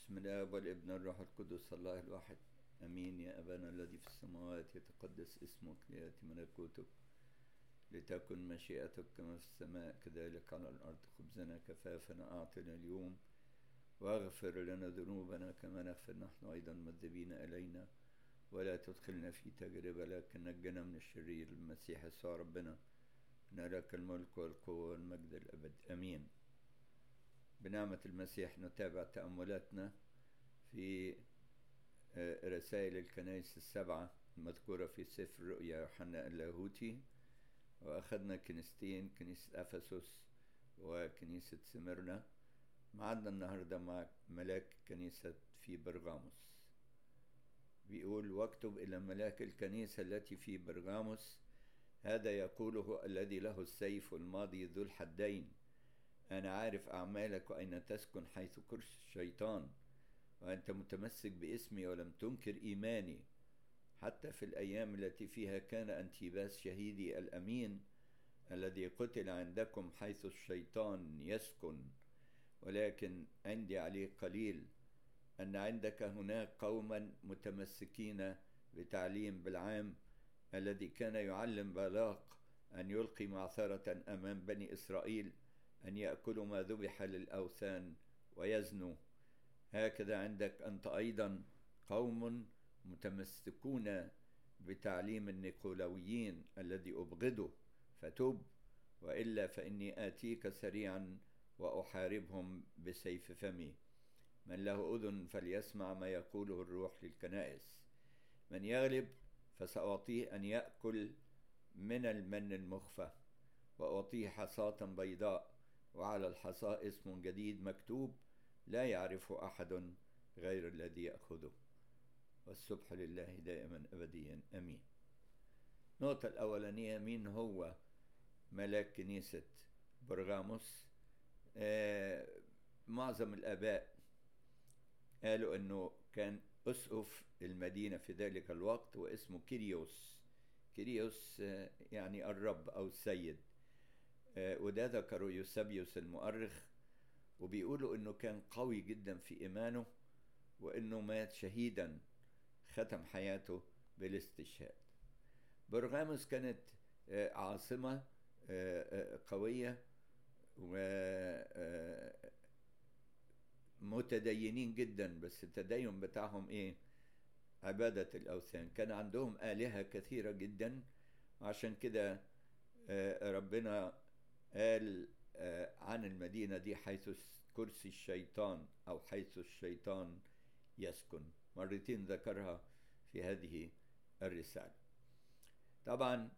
بسم الله والابن الروح القدس الله الواحد امين يا ابانا الذي في السماوات يتقدس اسمك لياتي ملكوتك لتكن مشيئتك كما في السماء كذلك على الارض خبزنا كفافنا اعطنا اليوم واغفر لنا ذنوبنا كما نغفر نحن ايضا مذنبين الينا ولا تدخلنا في تجربه لكن نجنا من الشرير المسيح يسوع ربنا إن لك الملك والقوه والمجد الابد امين بنعمة المسيح نتابع تأملاتنا في رسائل الكنائس السبعة المذكورة في سفر رؤيا يوحنا اللاهوتي وأخذنا كنيستين كنيسة أفسس وكنيسة سمرنا معدنا النهاردة مع ملاك كنيسة في برغاموس بيقول واكتب إلى ملاك الكنيسة التي في برغاموس هذا يقوله الذي له السيف الماضي ذو الحدين أنا عارف أعمالك وأين تسكن حيث كرسي الشيطان وأنت متمسك باسمي ولم تنكر إيماني حتى في الأيام التي فيها كان أنتيباس شهيدي الأمين الذي قتل عندكم حيث الشيطان يسكن ولكن عندي عليه قليل أن عندك هناك قوما متمسكين بتعليم بالعام الذي كان يعلم بالاق أن يلقي معثرة أمام بني إسرائيل أن يأكلوا ما ذبح للأوثان ويزنوا هكذا عندك أنت أيضا قوم متمسكون بتعليم النيقولويين الذي أبغضه فتب وإلا فإني آتيك سريعا وأحاربهم بسيف فمي من له أذن فليسمع ما يقوله الروح للكنائس من يغلب فسأعطيه أن يأكل من المن المخفى وأعطيه حصاة بيضاء وعلى الحصى اسم جديد مكتوب لا يعرفه أحد غير الذي يأخذه والسبح لله دائما أبديا أمين النقطة الأولانية مين هو ملاك كنيسة برغاموس آه معظم الآباء قالوا أنه كان أسقف المدينة في ذلك الوقت واسمه كيريوس كيريوس آه يعني الرب أو السيد وده ذكره يوسابيوس المؤرخ وبيقولوا انه كان قوي جدا في ايمانه وانه مات شهيدا ختم حياته بالاستشهاد برغاموس كانت عاصمة قوية و متدينين جدا بس التدين بتاعهم ايه عبادة الأوثان كان عندهم آلهة كثيرة جدا عشان كده ربنا قال عن المدينة دي حيث كرسي الشيطان أو حيث الشيطان يسكن مرتين ذكرها في هذه الرسالة طبعا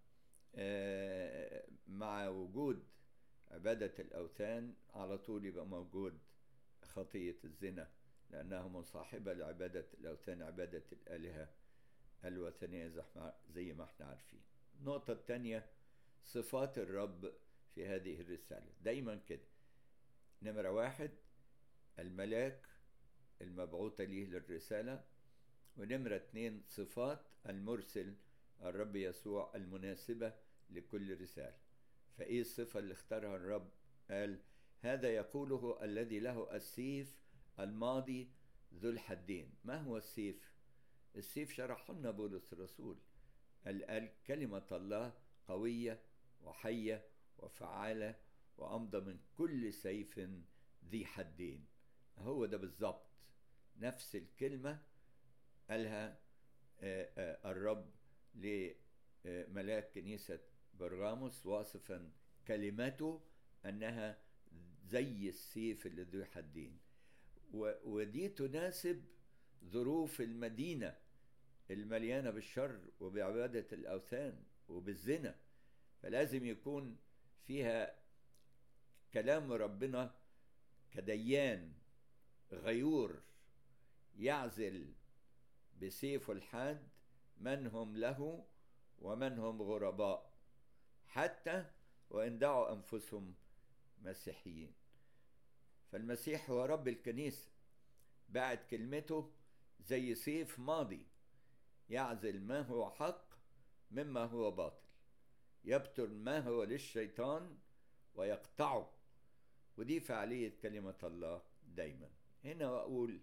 مع وجود عبادة الأوثان على طول يبقى موجود خطية الزنا لأنها مصاحبة لعبادة الأوثان عبادة الآلهة الوثنية زي ما احنا عارفين النقطة الثانية صفات الرب في هذه الرسالة دايما كده نمرة واحد الملاك المبعوثة ليه للرسالة ونمرة اتنين صفات المرسل الرب يسوع المناسبة لكل رسالة فايه الصفة اللي اختارها الرب قال هذا يقوله الذي له السيف الماضي ذو الحدين ما هو السيف السيف شرحه لنا بولس الرسول قال كلمة الله قوية وحية وفعالة وأمضى من كل سيف ذي حدين هو ده بالظبط نفس الكلمة قالها الرب لملاك كنيسة برغاموس واصفا كلمته أنها زي السيف اللي ذو حدين ودي تناسب ظروف المدينة المليانة بالشر وبعبادة الأوثان وبالزنا فلازم يكون فيها كلام ربنا كديان غيور يعزل بسيفه الحاد من هم له ومن هم غرباء حتى وان دعوا انفسهم مسيحيين فالمسيح هو رب الكنيسه بعد كلمته زي سيف ماضي يعزل ما هو حق مما هو باطل يبتر ما هو للشيطان ويقطعه ودي فعالية كلمة الله دايما هنا أقول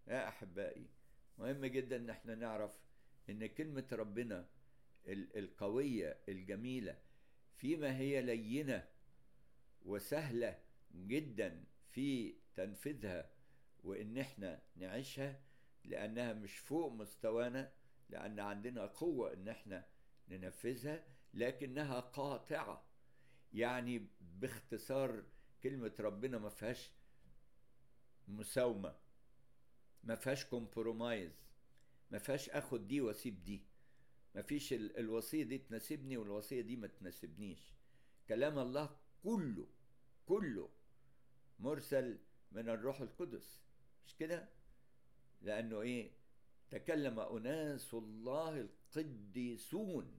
يا احبائي مهم جدا ان احنا نعرف ان كلمة ربنا القوية الجميلة فيما هي لينة وسهلة جدا في تنفيذها وان احنا نعيشها لانها مش فوق مستوانا لان عندنا قوة ان احنا ننفذها لكنها قاطعة يعني باختصار كلمة ربنا ما فيهاش مساومة ما فيهاش كومبرومايز ما فيهاش اخد دي واسيب دي ما فيش الوصية دي تناسبني والوصية دي ما تناسبنيش كلام الله كله كله مرسل من الروح القدس مش كده لانه ايه تكلم اناس الله القديسون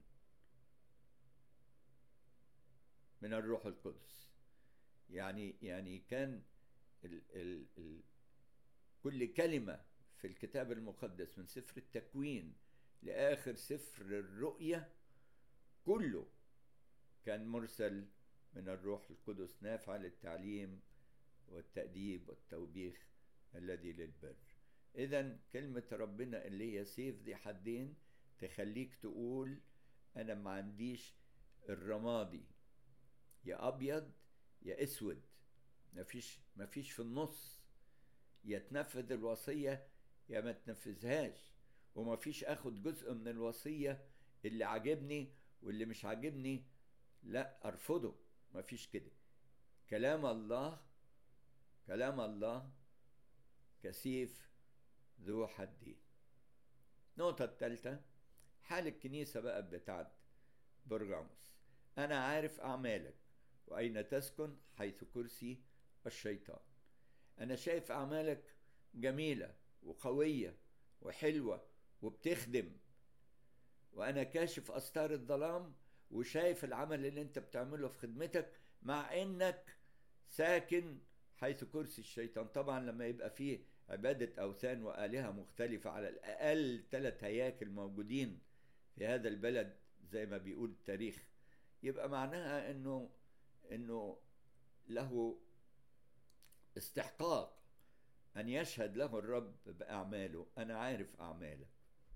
من الروح القدس يعني يعني كان ال ال ال كل كلمه في الكتاب المقدس من سفر التكوين لاخر سفر الرؤيا كله كان مرسل من الروح القدس نافع للتعليم والتأديب والتوبيخ الذي للبر إذا كلمة ربنا اللي هي سيف ذي حدين تخليك تقول أنا ما عنديش الرمادي يا أبيض يا أسود مفيش مفيش في النص يا تنفذ الوصية يا ما تنفذهاش ومفيش أخد جزء من الوصية اللي عاجبني واللي مش عاجبني لا أرفضه مفيش كده كلام الله كلام الله كسيف ذو حدين النقطة الثالثة حال الكنيسة بقى بتاعت برغاموس أنا عارف أعمالك وأين تسكن حيث كرسي الشيطان أنا شايف أعمالك جميلة وقوية وحلوة وبتخدم وأنا كاشف أستار الظلام وشايف العمل اللي أنت بتعمله في خدمتك مع إنك ساكن حيث كرسي الشيطان طبعا لما يبقى فيه عبادة أوثان وآلهة مختلفة على الأقل ثلاث هياكل موجودين في هذا البلد زي ما بيقول التاريخ يبقى معناها إنه إنه له استحقاق أن يشهد له الرب بأعماله أنا عارف أعمالك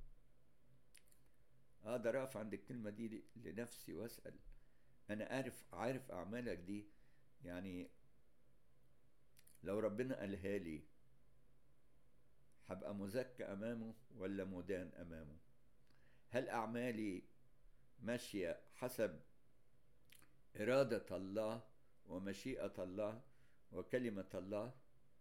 أقدر أقف عند الكلمة دي لنفسي وأسأل أنا عارف عارف أعمالك دي يعني لو ربنا قالها لي هبقى مزكى امامه ولا مدان امامه هل اعمالي ماشيه حسب اراده الله ومشيئه الله وكلمه الله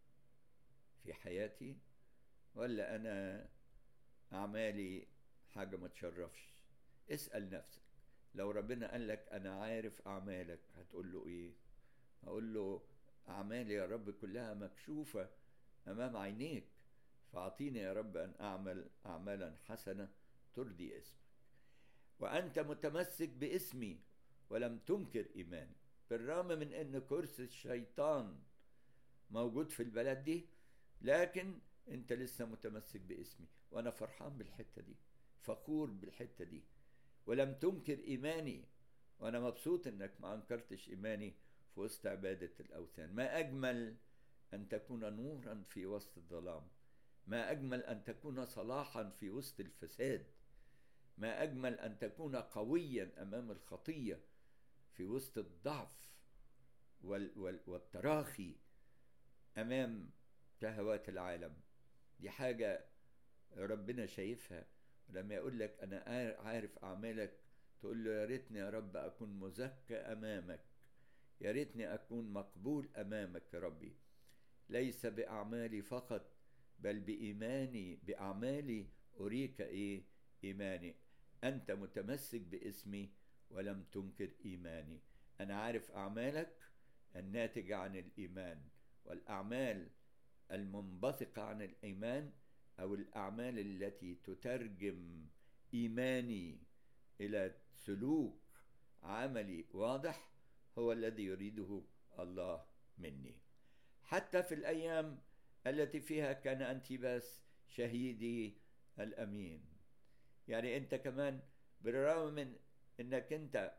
في حياتي ولا انا اعمالي حاجه ما تشرفش اسال نفسك لو ربنا قال لك انا عارف اعمالك هتقول له ايه هقول له أعمالي يا رب كلها مكشوفة أمام عينيك فأعطيني يا رب أن أعمل أعمالا حسنة ترضي اسمك وأنت متمسك باسمي ولم تنكر إيماني بالرغم من أن كرسي الشيطان موجود في البلد دي لكن أنت لسه متمسك باسمي وأنا فرحان بالحتة دي فخور بالحتة دي ولم تنكر إيماني وأنا مبسوط أنك ما أنكرتش إيماني في وسط عبادة الأوثان ما أجمل أن تكون نورا في وسط الظلام ما أجمل أن تكون صلاحا في وسط الفساد ما أجمل أن تكون قويا أمام الخطية في وسط الضعف وال وال والتراخي أمام شهوات العالم دي حاجة ربنا شايفها لما يقول لك أنا عارف أعمالك تقول له يا ريتني يا رب أكون مزكى أمامك يا ريتني أكون مقبول أمامك يا ربي ليس بأعمالي فقط بل بإيماني بأعمالي أريك إيه إيماني أنت متمسك باسمي ولم تنكر إيماني أنا عارف أعمالك الناتجة عن الإيمان والأعمال المنبثقة عن الإيمان أو الأعمال التي تترجم إيماني إلى سلوك عملي واضح هو الذي يريده الله مني حتى في الايام التي فيها كان انتباس شهيدي الامين يعني انت كمان بالرغم من انك انت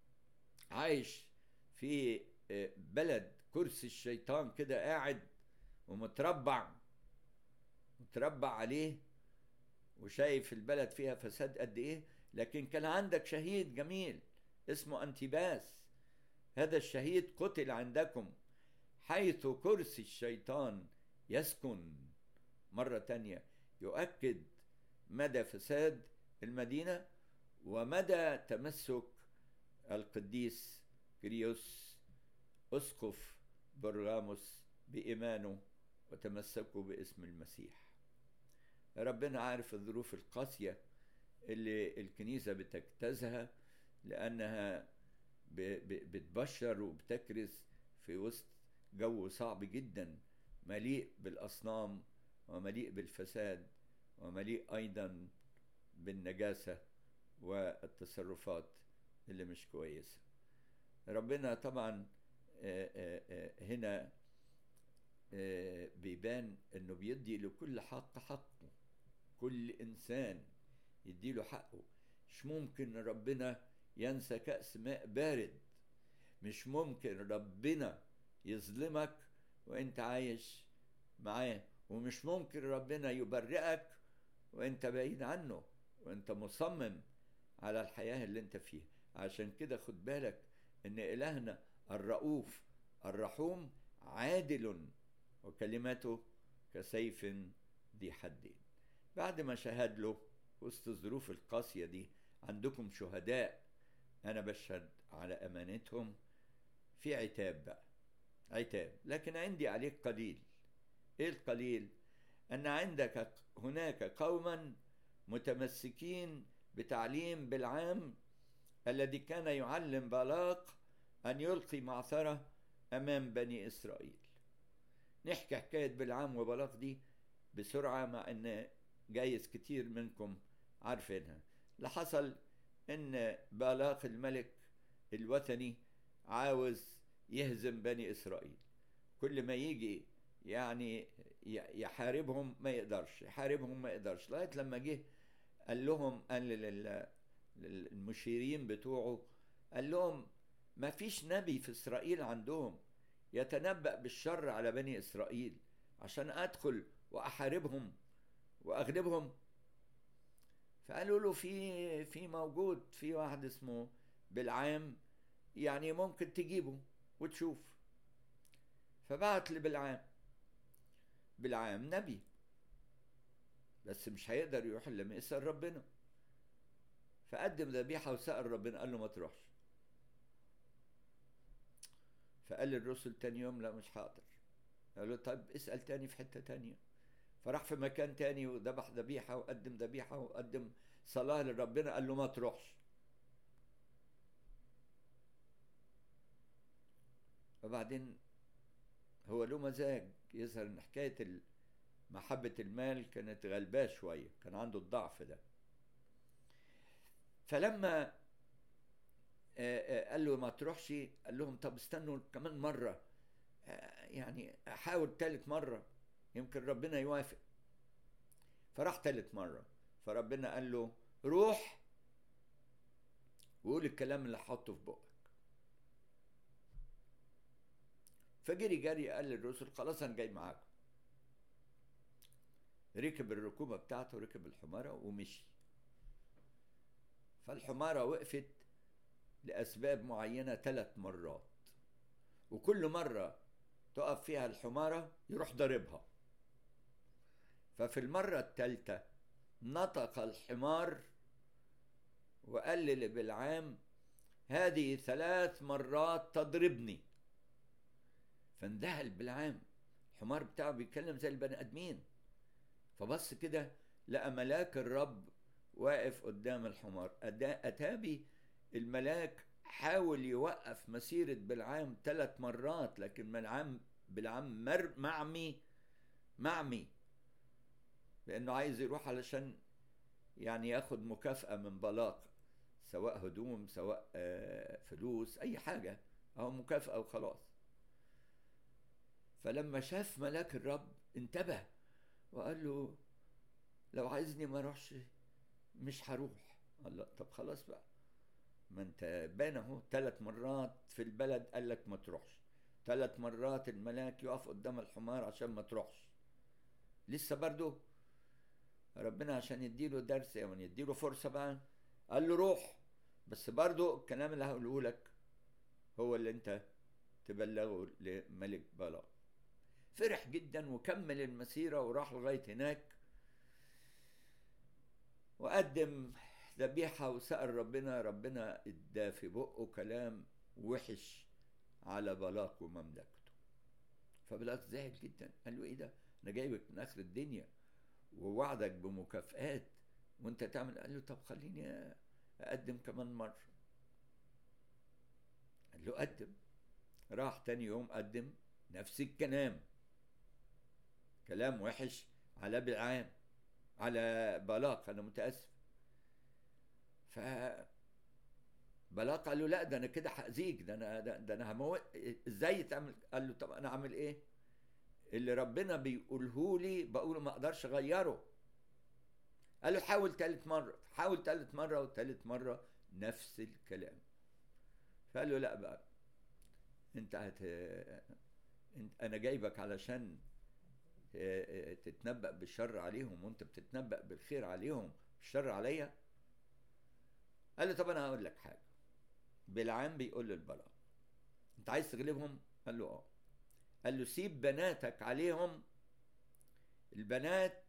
عايش في بلد كرسي الشيطان كده قاعد ومتربع وتربع عليه وشايف البلد فيها فساد قد ايه لكن كان عندك شهيد جميل اسمه انتباس هذا الشهيد قتل عندكم حيث كرسي الشيطان يسكن مرة تانية يؤكد مدى فساد المدينة ومدى تمسك القديس كريوس أسقف برغاموس بإيمانه وتمسكوا باسم المسيح ربنا عارف الظروف القاسية اللي الكنيسة بتجتازها لأنها بتبشر وبتكرز في وسط جو صعب جدا مليء بالأصنام ومليء بالفساد ومليء أيضا بالنجاسة والتصرفات اللي مش كويسة ربنا طبعا هنا بيبان انه بيدي لكل حق حقه كل انسان يديله حقه مش ممكن ربنا ينسى كأس ماء بارد مش ممكن ربنا يظلمك وانت عايش معاه ومش ممكن ربنا يبرئك وانت بعيد عنه وانت مصمم على الحياة اللي انت فيها عشان كده خد بالك ان الهنا الرؤوف الرحوم عادل وكلمته كسيف ذي حدين بعد ما شهد له وسط الظروف القاسية دي عندكم شهداء أنا بشهد على أمانتهم في عتاب بقى عتاب لكن عندي عليك قليل إيه القليل؟ أن عندك هناك قوما متمسكين بتعليم بالعام الذي كان يعلم بالاق أن يلقي معثرة أمام بني إسرائيل نحكي حكاية بالعام وبلاق دي بسرعة مع أن جايز كتير منكم عارفينها اللي حصل أن بالاق الملك الوثني عاوز يهزم بني إسرائيل كل ما يجي يعني يحاربهم ما يقدرش يحاربهم ما يقدرش لغاية لما جه قال لهم قال للمشيرين بتوعه قال لهم ما فيش نبي في إسرائيل عندهم يتنبأ بالشر على بني إسرائيل عشان أدخل وأحاربهم وأغلبهم فقالوا له في في موجود في واحد اسمه بالعام يعني ممكن تجيبه وتشوف فبعت لبلعام بالعام نبي بس مش هيقدر يروح الا لما يسال ربنا فقدم ذبيحه وسال ربنا قال له ما تروحش فقال للرسل تاني يوم لا مش هقدر قال له طيب اسال تاني في حته تانيه فراح في مكان تاني وذبح ذبيحه وقدم ذبيحه وقدم صلاه لربنا قال له ما تروحش وبعدين هو له مزاج يظهر ان حكايه محبه المال كانت غلباه شويه كان عنده الضعف ده فلما قال له ما تروحش قال لهم طب استنوا كمان مره يعني احاول تالت مره يمكن ربنا يوافق فراح تالت مره فربنا قال له روح وقول الكلام اللي حاطه في بقك فجري جري قال للرسل خلاص انا جاي معاكم ركب الركوبه بتاعته ركب الحماره ومشي فالحماره وقفت لاسباب معينه ثلاث مرات وكل مره تقف فيها الحماره يروح ضاربها ففي المره الثالثه نطق الحمار وقال لبلعام هذه ثلاث مرات تضربني فاندهل بلعام الحمار بتاعه بيتكلم زي البني ادمين فبص كده لقى ملاك الرب واقف قدام الحمار اتابي الملاك حاول يوقف مسيرة بلعام ثلاث مرات لكن بلعام بلعام مر معمي معمي لأنه عايز يروح علشان يعني ياخد مكافأة من بلاق سواء هدوم سواء فلوس أي حاجة أو مكافأة وخلاص فلما شاف ملاك الرب انتبه وقال له لو عايزني ما اروحش مش هروح قال لا طب خلاص بقى ما انت بان اهو ثلاث مرات في البلد قال لك ما تروحش ثلاث مرات الملاك يقف قدام الحمار عشان ما تروحش لسه برضه ربنا عشان يديله درس او يعني يديله فرصه بقى قال له روح بس برضو الكلام اللي هقوله لك هو اللي انت تبلغه لملك بلاق فرح جدا وكمل المسيرة وراح لغاية هناك وقدم ذبيحة وسأل ربنا ربنا ادى في بقه كلام وحش على بلاق ومملكته فبلاق زعل جدا قال له ايه ده انا جايبك من اخر الدنيا ووعدك بمكافآت وانت تعمل قال له طب خليني اقدم كمان مرة قال له قدم راح تاني يوم قدم نفس الكلام كلام وحش على بلعام على بلاق انا متاسف ف بلاق قال له لا ده انا كده هاذيك ده انا ده, ده انا هموت ازاي تعمل قال له طب انا اعمل ايه اللي ربنا بيقوله لي بقوله ما اقدرش اغيره قال له حاول تالت مرة حاول تالت مرة وتالت مرة نفس الكلام فقال له لا بقى انت هت انت انا جايبك علشان تتنبأ بالشر عليهم وانت بتتنبأ بالخير عليهم الشر عليا قال له طب انا هقول لك حاجه بالعام بيقول للبلاء انت عايز تغلبهم قال له اه قال له سيب بناتك عليهم البنات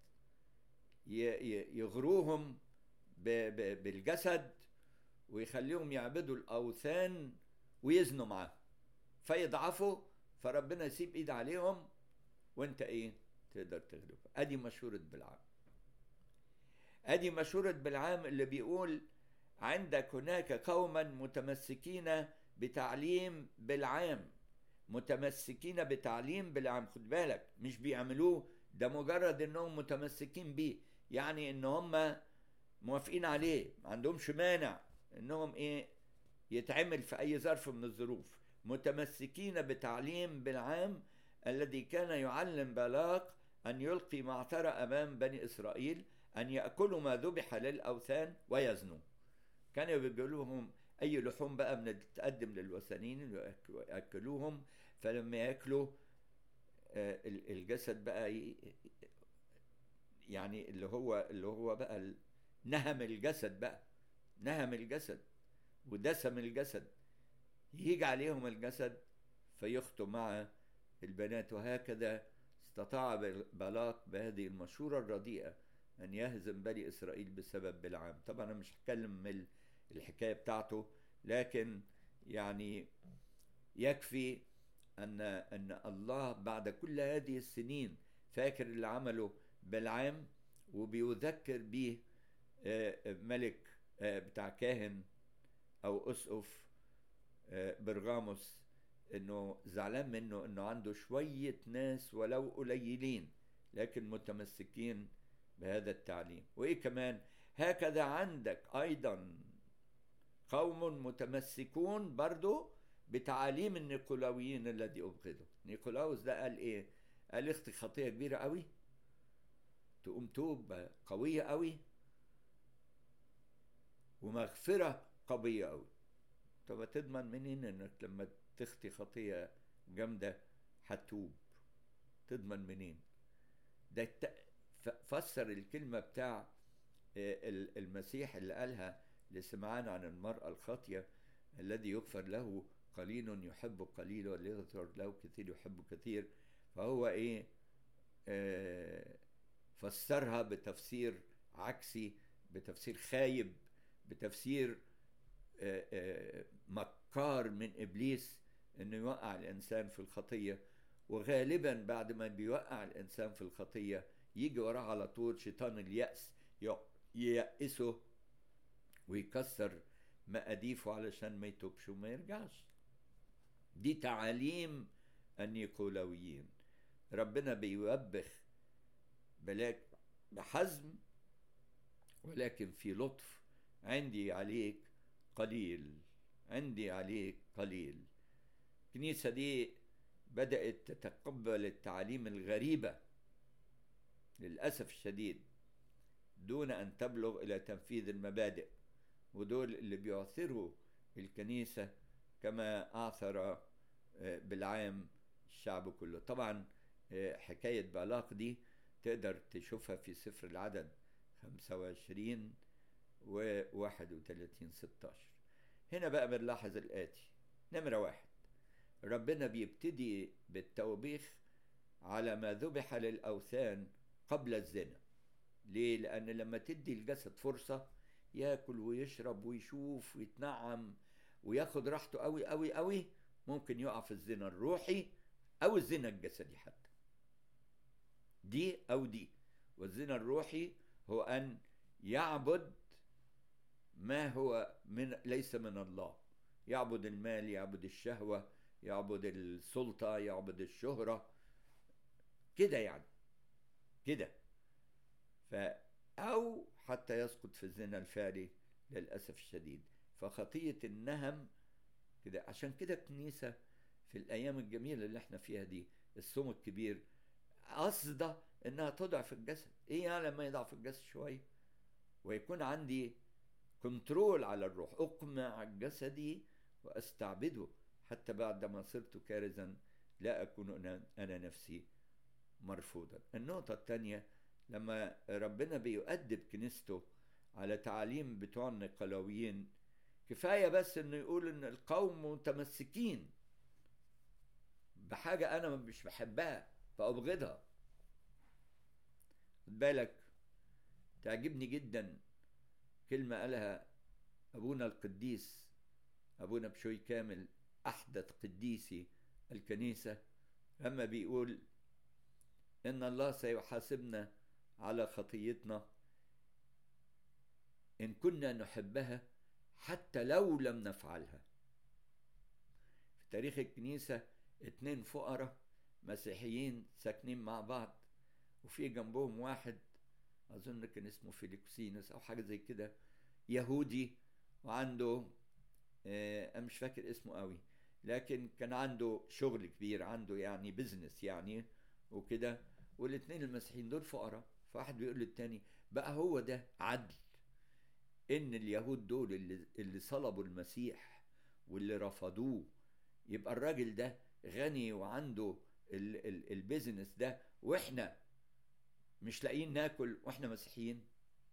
يغروهم بالجسد ويخليهم يعبدوا الاوثان ويزنوا معاهم فيضعفوا فربنا يسيب ايد عليهم وانت ايه تقدر تغلب ادي مشورة بالعام ادي مشورة بالعام اللي بيقول عندك هناك قوما متمسكين بتعليم بالعام متمسكين بتعليم بالعام خد بالك مش بيعملوه ده مجرد انهم متمسكين بيه يعني ان هم موافقين عليه ما عندهمش مانع انهم ايه يتعمل في اي ظرف من الظروف متمسكين بتعليم بالعام الذي كان يعلم بلاق أن يلقي معثرة أمام بني إسرائيل أن يأكلوا ما ذبح للأوثان ويزنوا كان يقول لهم أي لحوم بقى من تقدم للوثنيين يأكلوهم فلما يأكلوا الجسد بقى يعني اللي هو اللي هو بقى نهم الجسد بقى نهم الجسد ودسم الجسد يجي عليهم الجسد فيخطو مع البنات وهكذا استطاع بلاق بهذه المشورة الرديئة أن يهزم بني إسرائيل بسبب بلعام طبعا أنا مش هتكلم من الحكاية بتاعته لكن يعني يكفي أن أن الله بعد كل هذه السنين فاكر اللي عمله بلعام وبيذكر به ملك بتاع كاهن أو أسقف برغاموس انه زعلان منه انه عنده شوية ناس ولو قليلين لكن متمسكين بهذا التعليم وايه كمان هكذا عندك ايضا قوم متمسكون برضو بتعاليم النيقولاويين الذي ابغضوا نيقولاوس ده قال ايه قال اختي خطية كبيرة قوي تقوم توبة قوية قوي ومغفرة قوية قوي طب تضمن منين انك لما تخطي خطية جامدة هتوب تضمن منين ده فسر الكلمة بتاع المسيح اللي قالها لسمعان عن المرأة الخاطية الذي يغفر له قليل يحب قليل واللي يغفر له كثير يحب كثير فهو ايه آه فسرها بتفسير عكسي بتفسير خايب بتفسير آه آه مكار من ابليس انه يوقع الانسان في الخطيه وغالبا بعد ما بيوقع الانسان في الخطيه يجي وراه على طول شيطان الياس ييأسه ويكسر مقاديفه علشان ما يتوبش وما يرجعش دي تعاليم النيقولاويين ربنا بيوبخ بلاك بحزم ولكن في لطف عندي عليك قليل عندي عليك قليل الكنيسة دي بدأت تتقبل التعاليم الغريبة للأسف الشديد دون أن تبلغ إلى تنفيذ المبادئ ودول اللي بيعثروا الكنيسة كما أعثر بالعام الشعب كله طبعا حكاية بالاق دي تقدر تشوفها في سفر العدد 25 و 31 16 هنا بقى بنلاحظ الآتي نمرة واحد ربنا بيبتدي بالتوبيخ على ما ذبح للأوثان قبل الزنا ليه؟ لأن لما تدي الجسد فرصة ياكل ويشرب ويشوف ويتنعم وياخد راحته قوي قوي قوي ممكن يقع في الزنا الروحي أو الزنا الجسدي حتى دي أو دي والزنا الروحي هو أن يعبد ما هو من ليس من الله يعبد المال يعبد الشهوة يعبد السلطة يعبد الشهرة كده يعني كده ف أو حتى يسقط في الزنا الفعلي للأسف الشديد فخطية النهم كده عشان كده الكنيسة في الأيام الجميلة اللي احنا فيها دي الصوم الكبير قصده انها تضعف الجسد ايه يعني لما يضعف الجسد شويه ويكون عندي كنترول على الروح اقمع جسدي واستعبده حتى بعدما صرت كارزا لا اكون انا نفسي مرفوضا النقطه الثانيه لما ربنا بيؤدب كنيسته على تعاليم بتوع النقلاويين كفايه بس انه يقول ان القوم متمسكين بحاجه انا مش بحبها فابغضها خد بالك تعجبني جدا كلمه قالها ابونا القديس ابونا بشوي كامل احدث قديسي الكنيسه لما بيقول ان الله سيحاسبنا على خطيتنا ان كنا نحبها حتى لو لم نفعلها في تاريخ الكنيسه اتنين فقراء مسيحيين ساكنين مع بعض وفي جنبهم واحد اظن كان اسمه فيليكسينوس او حاجه زي كده يهودي وعنده آه مش فاكر اسمه قوي لكن كان عنده شغل كبير عنده يعني بزنس يعني وكده والاثنين المسيحيين دول فقراء فواحد بيقول للتاني بقى هو ده عدل ان اليهود دول اللي, اللي صلبوا المسيح واللي رفضوه يبقى الراجل ده غني وعنده ال ال البيزنس ده واحنا مش لاقيين ناكل واحنا مسيحيين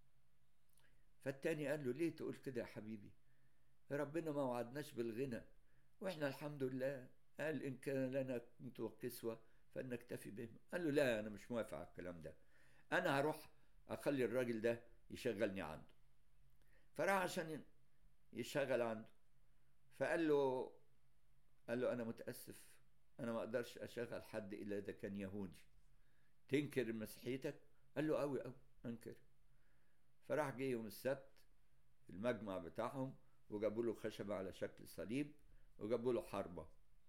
فالتاني قال له ليه تقول كده يا حبيبي ربنا ما وعدناش بالغنى واحنا الحمد لله قال ان كان لنا كنت وكسوة فلنكتفي بهم قال له لا انا مش موافق على الكلام ده انا هروح اخلي الراجل ده يشغلني عنده فراح عشان يشغل عنده فقال له قال له انا متاسف انا ما اقدرش اشغل حد الا اذا كان يهودي تنكر مسيحيتك قال له قوي قوي انكر فراح جه يوم السبت المجمع بتاعهم وجابوا له خشبه على شكل صليب وجابوا له حربه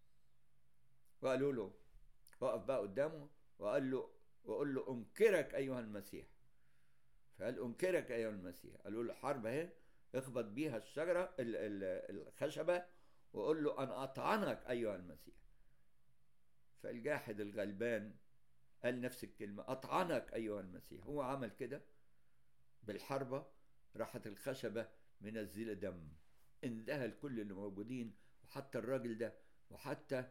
وقالوا له وقف بقى قدامه وقال له وقال له انكرك ايها المسيح فقال انكرك ايها المسيح قالوا له حرب اهي اخبط بيها الشجره الخشبه وقول له انا اطعنك ايها المسيح فالجاحد الغلبان قال نفس الكلمه اطعنك ايها المسيح هو عمل كده بالحربه راحت الخشبه منزله دم اندهل كل اللي موجودين وحتى الراجل ده وحتى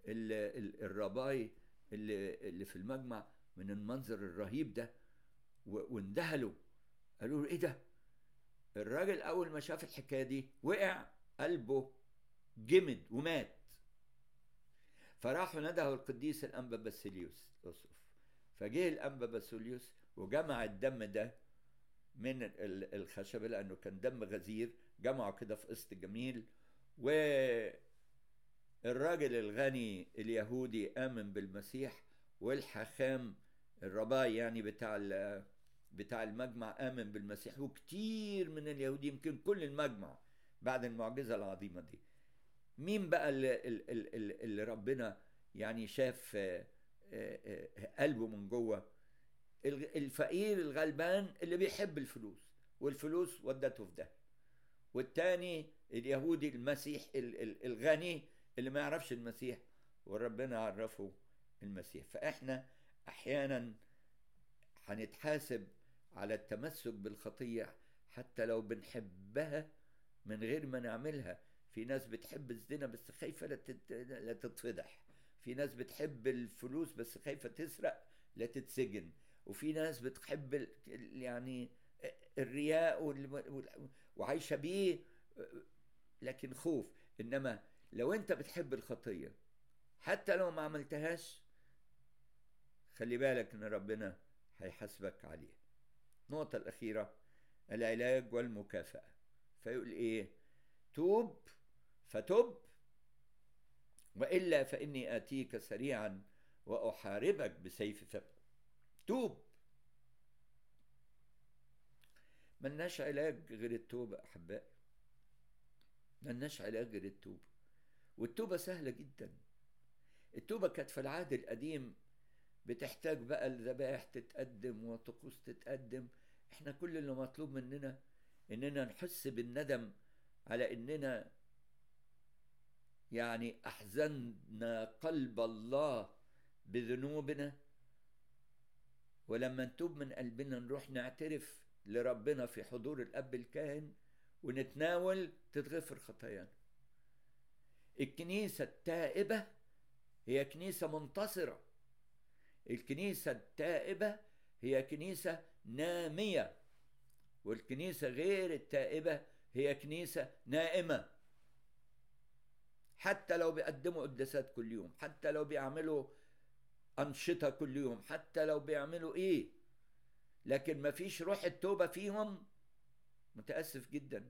الرباي اللي, اللي في المجمع من المنظر الرهيب ده واندهلوا قالوا له ايه ده الراجل اول ما شاف الحكايه دي وقع قلبه جمد ومات فراحوا ندهوا القديس الانبا باسيليوس اسقف فجه الانبا باسيليوس وجمع الدم ده من الخشبه لانه كان دم غزير جمعه كده في قسط جميل و الراجل الغني اليهودي امن بالمسيح والحاخام الرباي يعني بتاع بتاع المجمع امن بالمسيح وكتير من اليهود يمكن كل المجمع بعد المعجزه العظيمه دي مين بقى اللي, اللي, اللي ربنا يعني شاف قلبه من جوه الفقير الغلبان اللي بيحب الفلوس والفلوس ودته في ده والتاني اليهودي المسيح الغني اللي ما يعرفش المسيح وربنا عرفه المسيح فاحنا احيانا هنتحاسب على التمسك بالخطيه حتى لو بنحبها من غير ما نعملها في ناس بتحب الزنا بس خايفه لا لا تتفضح في ناس بتحب الفلوس بس خايفه تسرق لا تتسجن وفي ناس بتحب يعني الرياء وعايشه بيه لكن خوف انما لو انت بتحب الخطيه حتى لو ما عملتهاش خلي بالك ان ربنا هيحاسبك عليها النقطه الاخيره العلاج والمكافاه فيقول ايه توب فتب والا فاني اتيك سريعا واحاربك بسيف فم توب ملناش علاج غير التوبة أحبائي ملناش علاج غير التوبة والتوبة سهلة جدا التوبة كانت في العهد القديم بتحتاج بقى الذبائح تتقدم وطقوس تتقدم احنا كل اللي مطلوب مننا اننا نحس بالندم على اننا يعني احزننا قلب الله بذنوبنا ولما نتوب من قلبنا نروح نعترف لربنا في حضور الاب الكاهن ونتناول تتغفر خطايانا الكنيسة التائبة هي كنيسة منتصرة الكنيسة التائبة هي كنيسة نامية والكنيسة غير التائبة هي كنيسة نائمة حتى لو بيقدموا قداسات كل يوم حتى لو بيعملوا أنشطة كل يوم حتى لو بيعملوا إيه لكن ما فيش روح التوبة فيهم متأسف جدا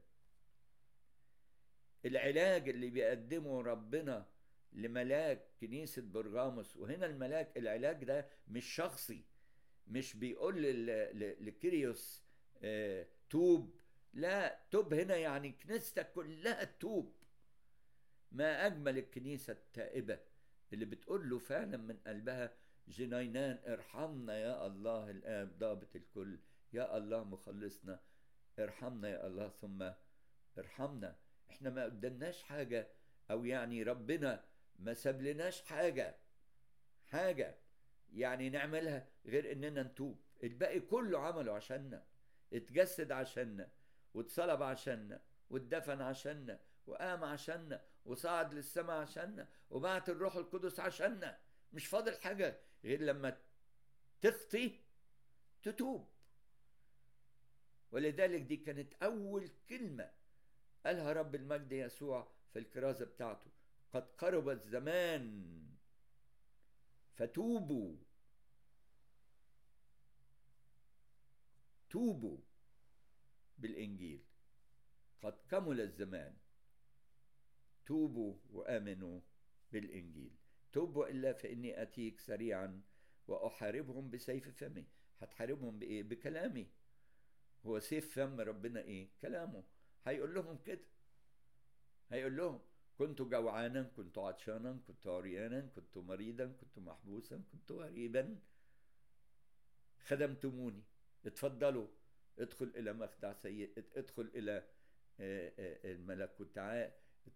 العلاج اللي بيقدمه ربنا لملاك كنيسة برغاموس وهنا الملاك العلاج ده مش شخصي مش بيقول لكيريوس اه توب لا توب هنا يعني كنيستك كلها توب ما أجمل الكنيسة التائبة اللي بتقول له فعلا من قلبها جنينان ارحمنا يا الله الآب ضابط الكل يا الله مخلصنا ارحمنا يا الله ثم ارحمنا احنا ما قدمناش حاجة او يعني ربنا ما سابلناش حاجة حاجة يعني نعملها غير اننا نتوب الباقي كله عمله عشاننا اتجسد عشاننا واتصلب عشاننا واتدفن عشاننا وقام عشاننا وصعد للسماء عشاننا وبعت الروح القدس عشاننا مش فاضل حاجة غير لما تخطي تتوب ولذلك دي كانت أول كلمة قالها رب المجد يسوع في الكرازة بتاعته قد قرب الزمان فتوبوا توبوا بالإنجيل قد كمل الزمان توبوا وآمنوا بالإنجيل توب وإلا فإني أتيك سريعا وأحاربهم بسيف فمي هتحاربهم بإيه؟ بكلامي هو سيف فم ربنا إيه؟ كلامه هيقول لهم كده هيقول لهم كنت جوعانا كنت عطشانا كنت عريانا كنت مريضا كنت محبوسا كنت غريبا خدمتموني اتفضلوا ادخل الى مخدع سيد ادخل الى الملكوت تعال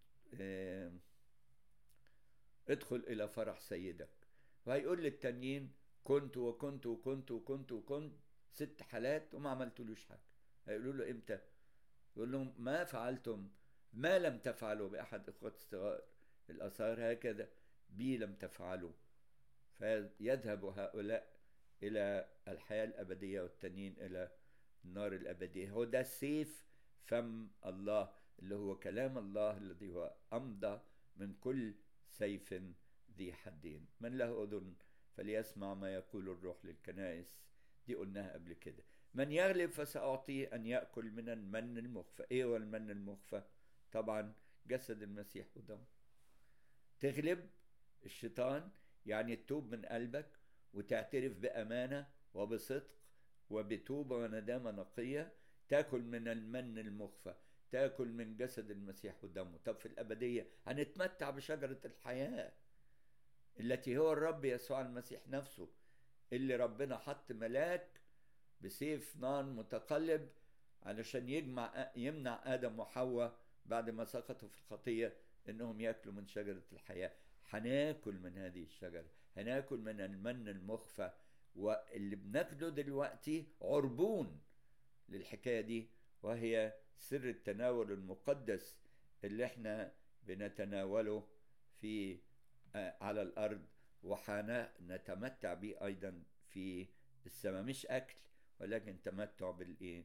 ادخل الى فرح سيدك وهيقول للتانيين كنت وكنت وكنت وكنت وكنت ست حالات وما عملتلوش حاجه هيقولوا له امتى يقول لهم ما فعلتم ما لم تفعلوا باحد اخوات الصغار الاثار هكذا بي لم تفعلوا فيذهب هؤلاء الى الحياه الابديه والتانيين الى النار الابديه هو ده سيف فم الله اللي هو كلام الله الذي هو امضى من كل سيف ذي حدين من له اذن فليسمع ما يقول الروح للكنائس دي قلناها قبل كده من يغلب فسأعطيه أن يأكل من المن المخفى إيه هو المن المخفى طبعا جسد المسيح ودمه تغلب الشيطان يعني تتوب من قلبك وتعترف بأمانة وبصدق وبتوبة وندامة نقية تاكل من المن المخفى تاكل من جسد المسيح ودمه طب في الأبدية هنتمتع بشجرة الحياة التي هو الرب يسوع المسيح نفسه اللي ربنا حط ملاك بسيف نار متقلب علشان يجمع يمنع آدم وحواء بعد ما سقطوا في الخطية إنهم يأكلوا من شجرة الحياة هناكل من هذه الشجرة هناكل من المن المخفى واللي بناكله دلوقتي عربون للحكاية دي وهي سر التناول المقدس اللي احنا بنتناوله في على الأرض وحنتمتع به أيضا في السماء مش أكل ولكن تمتع بالإيه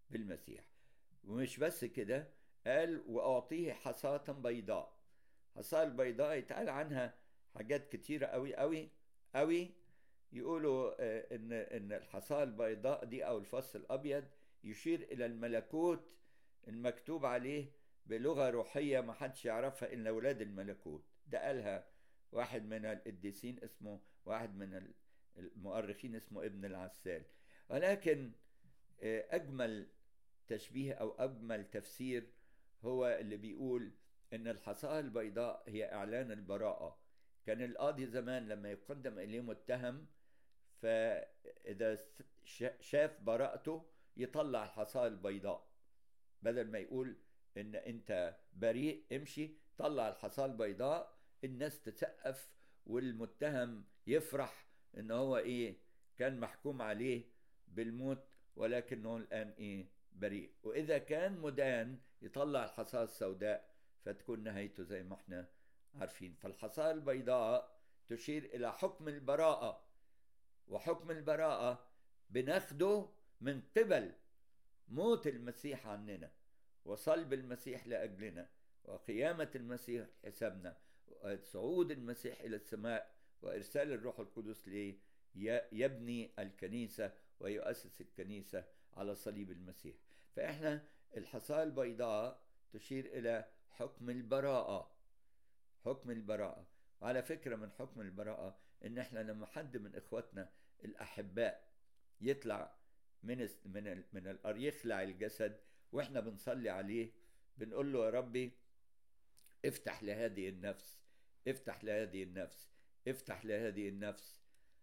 بالمسيح ومش بس كده قال وأعطيه حصاة بيضاء حصاة البيضاء يتقال عنها حاجات كتيرة قوي قوي قوي يقولوا ان ان الحصاة البيضاء دي او الفص الابيض يشير الى الملكوت المكتوب عليه بلغة روحية ما حدش يعرفها الا اولاد الملكوت ده قالها واحد من القديسين اسمه واحد من المؤرخين اسمه ابن العسال ولكن اجمل تشبيه او اجمل تفسير هو اللي بيقول ان الحصاة البيضاء هي اعلان البراءة كان القاضي زمان لما يقدم اليه متهم فاذا شاف براءته يطلع الحصاة البيضاء بدل ما يقول ان انت بريء امشي طلع الحصاة البيضاء الناس تسقف والمتهم يفرح ان هو ايه كان محكوم عليه بالموت ولكنه الان ايه بريء واذا كان مدان يطلع الحصاة السوداء فتكون نهايته زي ما احنا عارفين فالحصاة البيضاء تشير إلى حكم البراءة وحكم البراءة بناخده من قبل موت المسيح عننا وصلب المسيح لأجلنا وقيامة المسيح حسابنا وصعود المسيح إلى السماء وإرسال الروح القدس ليه يبني الكنيسة ويؤسس الكنيسة على صليب المسيح فإحنا الحصاة البيضاء تشير إلى حكم البراءة حكم البراءة وعلى فكرة من حكم البراءة إن إحنا لما حد من إخواتنا الأحباء يطلع من من من الأر يخلع الجسد وإحنا بنصلي عليه بنقول له يا ربي افتح لهذه النفس افتح لهذه النفس افتح لهذه النفس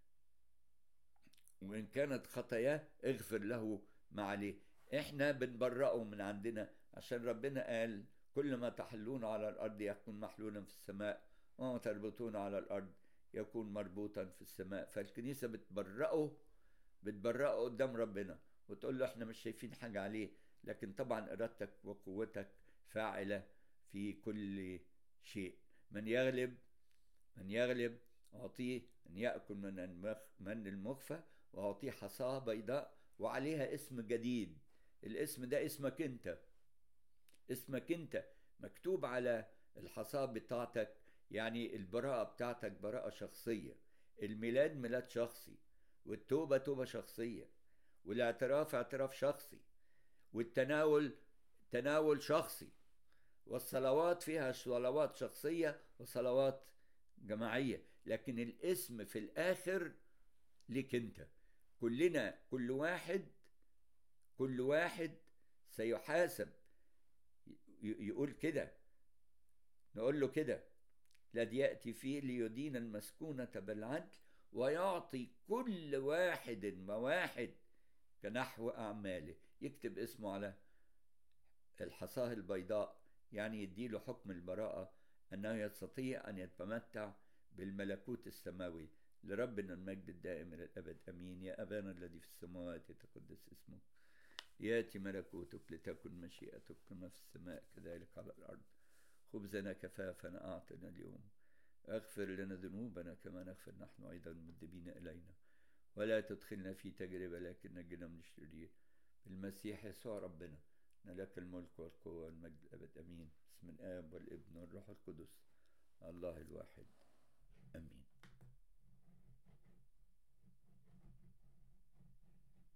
وإن كانت خطاياه اغفر له ما عليه احنا بنبرئه من عندنا عشان ربنا قال كل ما تحلون على الأرض يكون محلولا في السماء وما تربطون على الأرض يكون مربوطا في السماء فالكنيسة بتبرئه بتبرئه قدام ربنا وتقول له احنا مش شايفين حاجة عليه لكن طبعا إرادتك وقوتك فاعلة في كل شيء من يغلب من يغلب أعطيه أن يأكل من المخ من المخفى وأعطيه حصاة بيضاء وعليها اسم جديد الاسم ده اسمك انت اسمك انت مكتوب على الحصاة بتاعتك يعني البراءة بتاعتك براءة شخصية الميلاد ميلاد شخصي والتوبة توبة شخصية والاعتراف اعتراف شخصي والتناول تناول شخصي والصلوات فيها صلوات شخصية وصلوات جماعية لكن الاسم في الآخر لك أنت كلنا كل واحد كل واحد سيحاسب يقول كده نقول له كده الذي يأتي فيه ليدين المسكونة بالعدل ويعطي كل واحد مواحد كنحو أعماله يكتب اسمه على الحصاه البيضاء يعني يديله حكم البراءة أنه يستطيع أن يتمتع بالملكوت السماوي لربنا المجد الدائم إلى الأبد أمين يا أبانا الذي في السماوات يتقدس اسمك ياتي ملكوتك لتكن مشيئتك كما في السماء كذلك على الأرض خبزنا كفافنا أعطنا اليوم اغفر لنا ذنوبنا كما نغفر نحن أيضا المذنبين إلينا ولا تدخلنا في تجربة لكن نجنا من الشرير بالمسيح يسوع ربنا لك الملك والقوة والمجد الأبد أمين بسم الآب والابن والروح القدس الله الواحد أمين